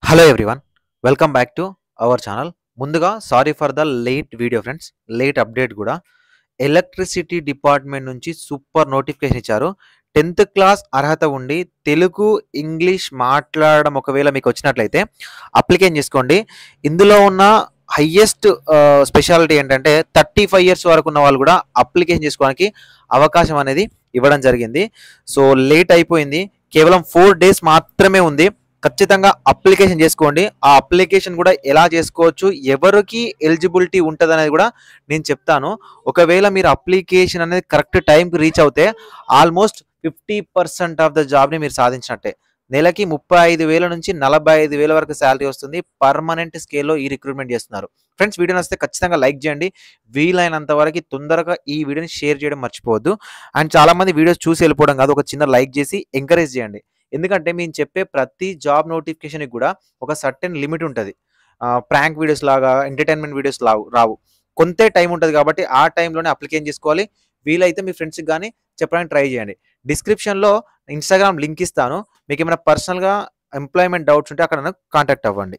hello everyone welcome back to our channel ముందుగా sorry for the late video friends late update కూడా electricity department నుంచి super notification ఇచ్చారు tenth class అర్హత ఉండి Telugu English మాట్లాడడం ఒకవేళ మీకు వచ్చినట్లయితే అప్లికేషన్ చేసుకోండి ఇందులో ఉన్న హయ్యెస్ట్ స్పెషాలిటీ ఏంటంటే థర్టీ ఫైవ్ ఇయర్స్ వరకు ఉన్న వాళ్ళు కూడా అప్లికేషన్ చేసుకోవడానికి అవకాశం అనేది ఇవ్వడం జరిగింది సో లేట్ అయిపోయింది కేవలం ఫోర్ డేస్ మాత్రమే ఉంది ఖచ్చితంగా అప్లికేషన్ చేసుకోండి ఆ అప్లికేషన్ కూడా ఎలా చేసుకోవచ్చు ఎవరికి ఎలిజిబిలిటీ ఉంటుంది అనేది కూడా నేను చెప్తాను ఒకవేళ మీరు అప్లికేషన్ అనేది కరెక్ట్ టైంకి రీచ్ అవుతే almost fifty percent of the జాబ్ని మీరు సాధించినట్టే నెలకి ముప్పై ఐదు వేల నుంచి నలభై ఐదు వేల వరకు శాలరీ వస్తుంది పర్మనెంట్ స్కేల్లో ఈ రిక్రూట్మెంట్ చేస్తున్నారు ఫ్రెండ్స్ వీడియో నచ్చితే ఖచ్చితంగా లైక్ చేయండి వీలైనంత వరకు తొందరగా ఈ వీడియోని షేర్ చేయడం మర్చిపోవద్దు అండ్ చాలా మంది వీడియోస్ చూసి వెళ్ళిపోవడం కాదు ఒక చిన్న లైక్ చేసి ఎంకరేజ్ చేయండి ఎందుకంటే మేము చెప్పే ప్రతి జాబ్ నోటిఫికేషన్కి కూడా ఒక సర్టెన్ లిమిట్ ఉంటుంది ప్రాంక్ వీడియోస్ లాగా ఎంటర్టైన్మెంట్ వీడియోస్ లావు రావు కొంతే టైం ఉంటుంది కాబట్టి ఆ టైంలోనే అప్లికేషన్ చేసుకోవాలి వీలైతే మీ ఫ్రెండ్స్కి కానీ చెప్పడానికి ట్రై చేయండి డిస్క్రిప్షన్లో ఇన్స్టాగ్రామ్ లింక్ ఇస్తాను మీకు ఏమైనా పర్సనల్గా ఎంప్లాయ్మెంట్ డౌట్స్ ఉంటే అక్కడ నన్ను కాంటాక్ట్ అవ్వండి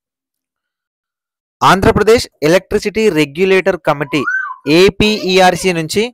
Andhra Pradesh electricity regulator committee APERC నుంచి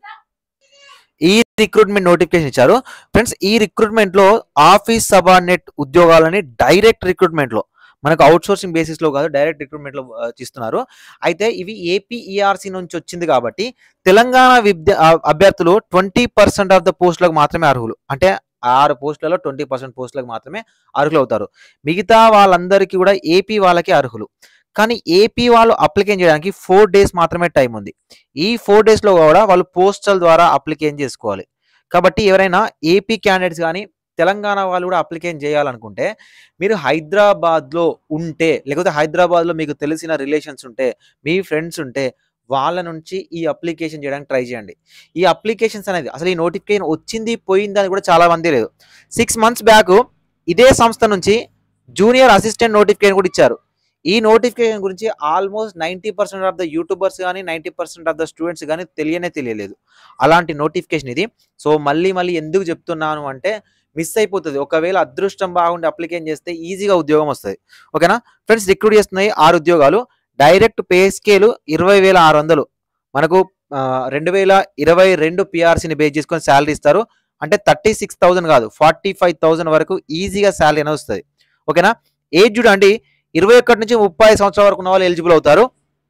ఈ రిక్రూట్మెంట్ నోటిఫికేషన్ ఇచ్చారు ఫ్రెండ్స్ ఈ రిక్రూట్మెంట్ లో ఆఫీస్ సబార్డినేట్ ఉద్యోగాలని డైరెక్ట్ రిక్రూట్మెంట్ లో మనకు అవుట్ సోర్సింగ్ బేసిస్ లో కాదు డైరెక్ట్ రిక్రూట్మెంట్ లో ఆ, ఇస్తున్నారు అయితే ఇవి ఏపీఈఆర్సీ నుంచి వచ్చింది కాబట్టి తెలంగాణ విద్య ఆ, అభ్యర్థులు ట్వంటీ పర్సెంట్ ఆఫ్ ద పోస్టులకు మాత్రమే అర్హులు అంటే ఆరు పోస్టులలో ట్వంటీ పర్సెంట్ పోస్టులకు మాత్రమే అర్హులు అవుతారు మిగతా వాళ్ళందరికీ కూడా ఏపీ వాళ్ళకి అర్హులు కానీ ఏపీ వాళ్ళు అప్లికేషన్ చేయడానికి ఫోర్ డేస్ మాత్రమే టైం ఉంది ఈ ఫోర్ డేస్లో కూడా వాళ్ళు పోస్టల్ ద్వారా అప్లికేషన్ చేసుకోవాలి కాబట్టి ఎవరైనా ఏపీ క్యాండిడేట్స్ కానీ తెలంగాణ వాళ్ళు కూడా అప్లికేషన్ చేయాలనుకుంటే మీరు హైదరాబాద్లో ఉంటే లేకపోతే హైదరాబాద్లో మీకు తెలిసిన రిలేషన్స్ ఉంటే మీ ఫ్రెండ్స్ ఉంటే వాళ్ళ నుంచి ఈ అప్లికేషన్ చేయడానికి ట్రై చేయండి ఈ అప్లికేషన్స్ అనేది అసలు ఈ నోటిఫికేషన్ వచ్చింది పోయింది అని కూడా చాలా మంది లేదు సిక్స్ మంత్స్ బ్యాక్ ఇదే సంస్థ నుంచి జూనియర్ అసిస్టెంట్ నోటిఫికేషన్ కూడా ఇచ్చారు ఈ నోటిఫికేషన్ గురించి almost ninety percent of the YouTubers కానీ ninety percent of the students కానీ తెలియనే తెలియలేదు అలాంటి నోటిఫికేషన్ ఇది సో మళ్ళీ మళ్ళీ ఎందుకు చెప్తున్నాను అంటే మిస్ అయిపోతుంది ఒకవేళ అదృష్టం బాగుండి అప్లికేషన్ చేస్తే ఈజీగా ఉద్యోగం వస్తుంది ఓకేనా ఫ్రెండ్స్ రిక్రూట్ చేస్తున్నాయి ఆరు ఉద్యోగాలు డైరెక్ట్ పే స్కేలు ఇరవై వేల ఆరు వందలు మనకు రెండు వేల ఇరవై రెండు పిఆర్సీని బేస్ చేసుకొని శాలరీ ఇస్తారు అంటే థర్టీ సిక్స్ థౌసండ్ కాదు ఫార్టీ ఫైవ్ థౌసండ్ వరకు ఈజీగా శాలరీ అనేది వస్తుంది ఓకేనా ఏజ్ చూడండి ఇరవై ఒకటి నుంచి ముప్పై సంవత్సరాల వరకు ఉన్న వాళ్ళు ఎలిజిబుల్ అవుతారు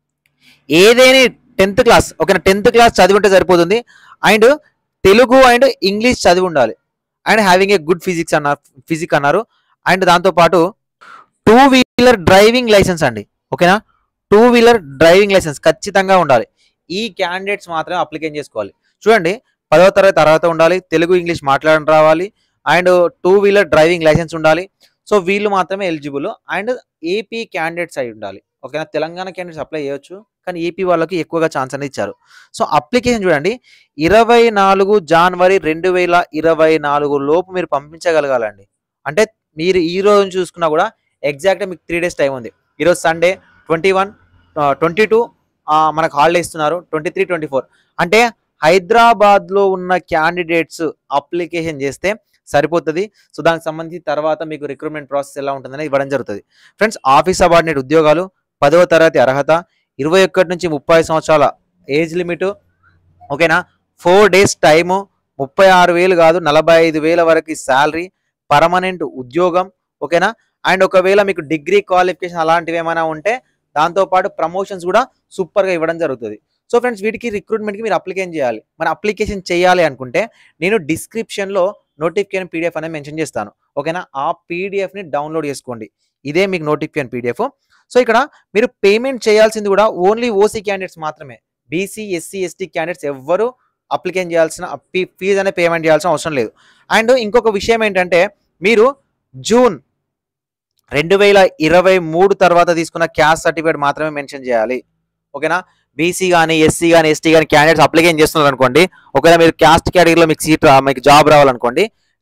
ఏదేని టెన్త్ క్లాస్ ఓకేనా టెన్త్ క్లాస్ చదివి ఉంటే సరిపోతుంది అండ్ తెలుగు అండ్ ఇంగ్లీష్ చదివి ఉండాలి and having a good physics అన్నారు ఫిజిక్ అన్నారు అండ్ దాంతోపాటు టూ వీలర్ డ్రైవింగ్ లైసెన్స్ అండి ఓకేనా టూ వీలర్ డ్రైవింగ్ లైసెన్స్ ఖచ్చితంగా ఉండాలి ఈ క్యాండిడేట్స్ మాత్రమే అప్లికేషన్ చేసుకోవాలి చూడండి పదవ తరగతి అర్హత ఉండాలి తెలుగు ఇంగ్లీష్ మాట్లాడడం రావాలి and two wheeler driving licence ఉండాలి సో వీళ్ళు మాత్రమే ఎలిజిబుల్ అండ్ ఏపీ క్యాండిడేట్స్ అయి ఉండాలి ఓకేనా తెలంగాణ క్యాండిడేట్స్ అప్లై చేయొచ్చు కానీ ఏపీ వాళ్ళకి ఎక్కువగా ఛాన్స్ అనేది ఇచ్చారు సో అప్లికేషన్ చూడండి ఇరవై నాలుగు జనవరి రెండు వేల ఇరవై నాలుగు లోపు మీరు పంపించగలగాలండి అంటే మీరు ఈ రోజు నుంచి చూసుకున్నా కూడా ఎగ్జాక్ట్గా మీకు త్రీ డేస్ టైం ఉంది ఈరోజు Sunday twenty one twenty two మనకు హాలిడే ఇస్తున్నారు ట్వంటీ త్రీ ట్వంటీ ఫోర్ అంటే హైదరాబాద్లో ఉన్న క్యాండిడేట్స్ అప్లికేషన్ చేస్తే సరిపోతుంది సో దానికి సంబంధించి తర్వాత మీకు రిక్రూట్మెంట్ ప్రాసెస్ ఎలా ఉంటుందని ఇవ్వడం జరుగుతుంది ఫ్రెండ్స్ ఆఫీస్ సబార్డినేట్ ఉద్యోగాలు పదవ తరగతి అర్హత ఇరవై ఒకటి నుంచి ముప్పై సంవత్సరాల ఏజ్ లిమిట్ ఓకేనా ఫోర్ డేస్ టైము ముప్పై ఆరు వేలు కాదు నలభై ఐదు వేల వరకు శాలరీ పర్మనెంట్ ఉద్యోగం ఓకేనా అండ్ ఒకవేళ మీకు డిగ్రీ క్వాలిఫికేషన్ అలాంటివి ఏమైనా ఉంటే దాంతోపాటు ప్రమోషన్స్ కూడా సూపర్గా ఇవ్వడం జరుగుతుంది సో ఫ్రెండ్స్ వీటికి రిక్రూట్మెంట్కి మీరు అప్లికేషన్ చేయాలి మరి అప్లికేషన్ చేయాలి అనుకుంటే నేను డిస్క్రిప్షన్లో నోటిఫికేషన్ పీడిఎఫ్ అనేది మెన్షన్ చేస్తాను ఓకేనా ఆ పీడిఎఫ్ని డౌన్లోడ్ చేసుకోండి ఇదే మీకు నోటిఫికేషన్ పీడిఎఫ్ సో ఇక్కడ మీరు పేమెంట్ చేయాల్సింది కూడా ఓన్లీ ఓసీ క్యాండిడేట్స్ మాత్రమే బీసీ ఎస్సీ ఎస్టీ క్యాండిడేట్స్ ఎవ్వరు అప్లికేషన్ చేయాల్సిన ఫీజు అనే పేమెంట్ చేయాల్సిన అవసరం లేదు అండ్ ఇంకొక విషయం ఏంటంటే మీరు జూన్ రెండు వేల ఇరవై మూడు తర్వాత తీసుకున్న క్యాస్ట్ సర్టిఫికేట్ మాత్రమే మెన్షన్ చేయాలి ఓకేనా బీసీ కానీ ఎస్సీ కానీ ఎస్టీ కానీ క్యాండిడేట్స్ అప్లికేషన్ చేస్తున్నారు అనుకోండి ఒకవేళ మీరు క్యాస్ట్ కేటగిరీలో మీకు సీట్ మీకు జాబ్ రావాలనుకోండి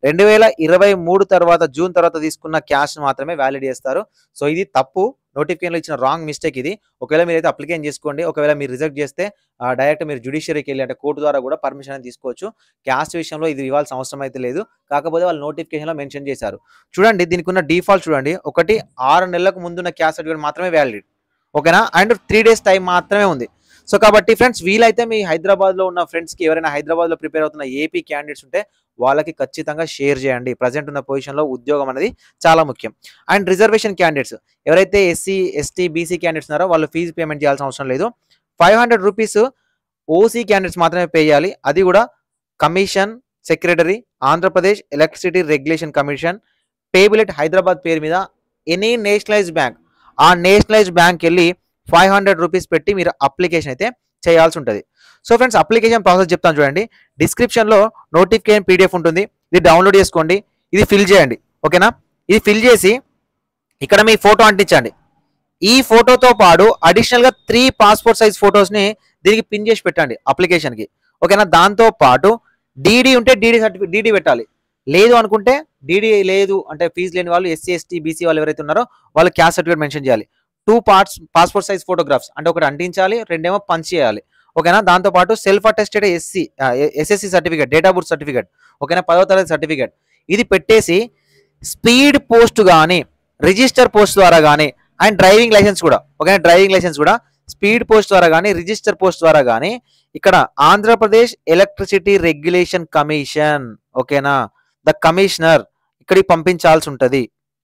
రెండు వేల ఇరవై మూడు తర్వాత జూన్ తర్వాత తీసుకున్న క్యాష్ మాత్రమే వ్యాలిడ్ చేస్తారు సో ఇది తప్పు నోటిఫికేషన్లో ఇచ్చిన రాంగ్ మిస్టేక్ ఇది ఒకవేళ మీరైతే అప్లికేషన్ చేసుకోండి ఒకవేళ మీరు రిజెక్ట్ చేస్తే డైరెక్ట్ మీరు జుడిషియరీకి వెళ్ళి అంటే కోర్టు ద్వారా కూడా పర్మిషన్ అనేది తీసుకోవచ్చు క్యాస్ట్ విషయంలో ఇది ఇవ్వాల్సిన అవసరం అయితే లేదు కాకపోతే వాళ్ళు నోటిఫికేషన్లో మెన్షన్ చేశారు చూడండి దీనికి ఉన్న డిఫాల్ట్ చూడండి ఒకటి ఆరు నెలలకు ముందున్న క్యాస్ట్ సర్టిఫికేట్ మాత్రమే వ్యాలిడ్ ఓకేనా అండ్ త్రీ డేస్ టైం మాత్రమే ఉంది సో కాబట్టి ఫ్రెండ్స్ వీలైతే మీ హైదరాబాద్లో ఉన్న ఫ్రెండ్స్కి ఎవరైనా హైదరాబాద్లో ప్రిపేర్ అవుతున్న ఏపీ క్యాండిడేట్స్ ఉంటే వాళ్ళకి ఖచ్చితంగా షేర్ చేయండి ప్రజెంట్ ఉన్న పొజిషన్లో ఉద్యోగం అనేది చాలా ముఖ్యం అండ్ రిజర్వేషన్ క్యాండిడేట్స్ ఎవరైతే ఎస్సీ ఎస్టీ బీసీ క్యాండిడేట్స్ ఉన్నారో వాళ్ళు ఫీజు పేమెంట్ చేయాల్సిన అవసరం లేదు five hundred rupees OC candidates మాత్రమే పే చేయాలి అది కూడా commission secretary Andhra Pradesh electricity regulation commission payable at Hyderabad పేరు మీద ఎనీ నేషనలైజ్ బ్యాంక్ ఆ నేషనలైజ్ బ్యాంక్ వెళ్ళి ఫైవ్ హండ్రెడ్ రూపీస్ పెట్టి మీరు అప్లికేషన్ అయితే చేయాల్సి ఉంటుంది సో ఫ్రెండ్స్ అప్లికేషన్ ప్రాసెస్ చెప్తాను చూడండి డిస్క్రిప్షన్లో నోటిఫికేషన్ పీడిఎఫ్ ఉంటుంది ఇది డౌన్లోడ్ చేసుకోండి ఇది ఫిల్ చేయండి ఓకేనా ఇది ఫిల్ చేసి ఇక్కడ మీ ఫోటో అంటించండి ఈ ఫోటోతో పాటు అడిషనల్గా త్రీ పాస్పోర్ట్ సైజ్ ఫొటోస్ని దీనికి పిన్ చేసి పెట్టండి అప్లికేషన్కి ఓకేనా దాంతో పాటు డీడీ ఉంటే డీడీ సర్టిఫికేట్ డీడీ పెట్టాలి లేదు అనుకుంటే డీడీ లేదు అంటే ఫీజు లేని వాళ్ళు ఎస్సీ ఎస్టీ బీసీ వాళ్ళు ఎవరైతే ఉన్నారో వాళ్ళు క్యాస్ట్ సర్టిఫికేట్ మెన్షన్ చేయాలి two parts passport size photographs అంటే ఒకటి అంటించాలి రెండేమో పంచ్ చేయాలి ఓకేనా దాంతోపాటు self attested SC SSC certificate date of birth certificate ఓకేనా పదో తరగతి సర్టిఫికేట్ ఇది పెట్టేసి స్పీడ్ పోస్ట్ కానీ రిజిస్టర్ పోస్ట్ ద్వారా కానీ అండ్ డ్రైవింగ్ లైసెన్స్ కూడా ఓకేనా డ్రైవింగ్ లైసెన్స్ కూడా స్పీడ్ పోస్ట్ ద్వారా కానీ రిజిస్టర్ పోస్ట్ ద్వారా కానీ ఇక్కడ ఆంధ్రప్రదేశ్ ఎలక్ట్రిసిటీ రెగ్యులేషన్ కమిషన్ ఓకేనా ద కమిషనర్ ఇక్కడికి పంపించాల్సి ఉంటుంది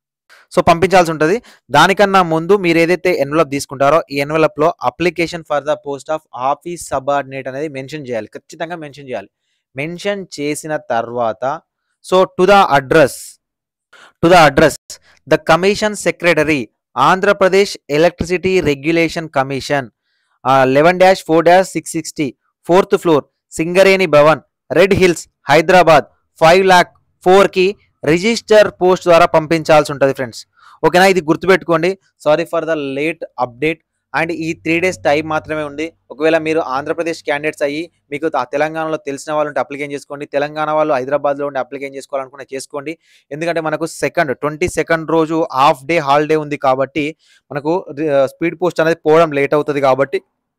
సో పంపించాల్సి ఉంటుంది దానికన్నా ముందు మీరు ఏదైతే ఎన్వలప్ తీసుకుంటారో ఈ envelope లో application for the post of office subordinate అనేది మెన్షన్ చేయాలి ఖచ్చితంగా మెన్షన్ చేయాలి మెన్షన్ చేసిన తర్వాత so to the address to the address the commission secretary Andhra Pradesh electricity regulation commission eleven dash four dash six sixty fourth floor Singareni Bhavan Red Hills Hyderabad five lakh ఫోర్కి register post ద్వారా పంపించాల్సి ఉంటుంది friends ఓకేనా ఇది గుర్తుపెట్టుకోండి sorry for the late update and ఈ three days time మాత్రమే ఉంది ఒకవేళ మీరు ఆంధ్రప్రదేశ్ క్యాండిడేట్స్ అయ్యి మీకు ఆ తెలంగాణలో తెలిసిన వాళ్ళు ఉంటే అప్లికేషన్ చేసుకోండి తెలంగాణ వాళ్ళు హైదరాబాద్లో ఉండి అప్లికేషన్ చేసుకోవాలనుకున్న చేసుకోండి ఎందుకంటే మనకు సెకండ్ ట్వంటీ సెకండ్ రోజు హాఫ్ డే హాలిడే ఉంది కాబట్టి మనకు స్పీడ్ పోస్ట్ అనేది పోవడం లేట్ అవుతుంది కాబట్టి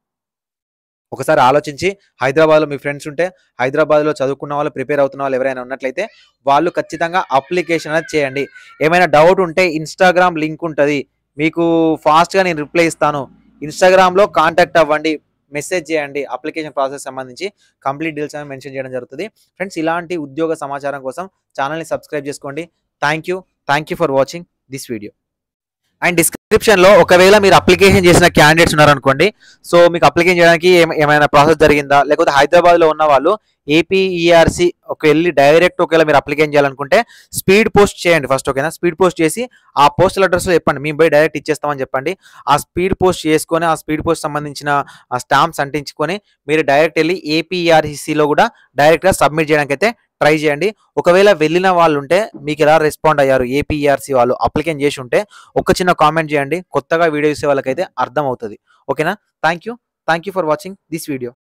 ఒకసారి ఆలోచించి హైదరాబాద్లో మీ ఫ్రెండ్స్ ఉంటే హైదరాబాద్లో చదువుకున్న వాళ్ళు ప్రిపేర్ అవుతున్న వాళ్ళు ఎవరైనా ఉన్నట్లయితే వాళ్ళు ఖచ్చితంగా అప్లికేషన్ అనేది చేయండి ఏమైనా డౌట్ ఉంటే ఇన్స్టాగ్రామ్ లింక్ ఉంటుంది మీకు ఫాస్ట్గా నేను రిప్లై ఇస్తాను ఇన్స్టాగ్రామ్లో కాంటాక్ట్ అవ్వండి మెసేజ్ చేయండి అప్లికేషన్ ప్రాసెస్ సంబంధించి కంప్లీట్ డీల్స్ అనేది మెన్షన్ చేయడం జరుగుతుంది ఫ్రెండ్స్ ఇలాంటి ఉద్యోగ సమాచారం కోసం ఛానల్ని సబ్స్క్రైబ్ చేసుకోండి thank you thank you for watching this video and డిస్క్రిప్షన్లో ఒకవేళ మీరు అప్లికేషన్ చేసిన క్యాండిడేట్స్ ఉన్నారనుకోండి సో మీకు అప్లికేషన్ చేయడానికి ఏమ- ఏమైనా ప్రాసెస్ జరిగిందా లేకపోతే హైదరాబాద్లో ఉన్న వాళ్ళు ఏపీఈఆర్సీ ఒక వెళ్ళి డైరెక్ట్ ఒకవేళ మీరు అప్లికేషన్ చేయాలనుకుంటే స్పీడ్ పోస్ట్ చేయండి ఫస్ట్ ఓకేనా స్పీడ్ పోస్ట్ చేసి ఆ పోస్టల్ అడ్రస్లో చెప్పండి మేము పోయి డైరెక్ట్ ఇచ్చేస్తామని చెప్పండి ఆ స్పీడ్ పోస్ట్ చేసుకొని ఆ స్పీడ్ పోస్ట్ సంబంధించిన ఆ స్టాంప్స్ అంటించుకొని మీరు డైరెక్ట్ వెళ్ళి ఏపీఆర్సీలో కూడా డైరెక్ట్గా సబ్మిట్ చేయడానికి అయితే ట్రై చేయండి ఒకవేళ వెళ్ళిన వాళ్ళు ఉంటే మీకు ఎలా రెస్పాండ్ అయ్యారు ఏపీఆర్సీ వాళ్ళు అప్లికేషన్ చేసి ఉంటే ఒక చిన్న కామెంట్ చేయండి కొత్తగా వీడియో చూసే వాళ్ళకైతే అర్థం అవుతుంది ఓకేనా thank you thank you for watching this video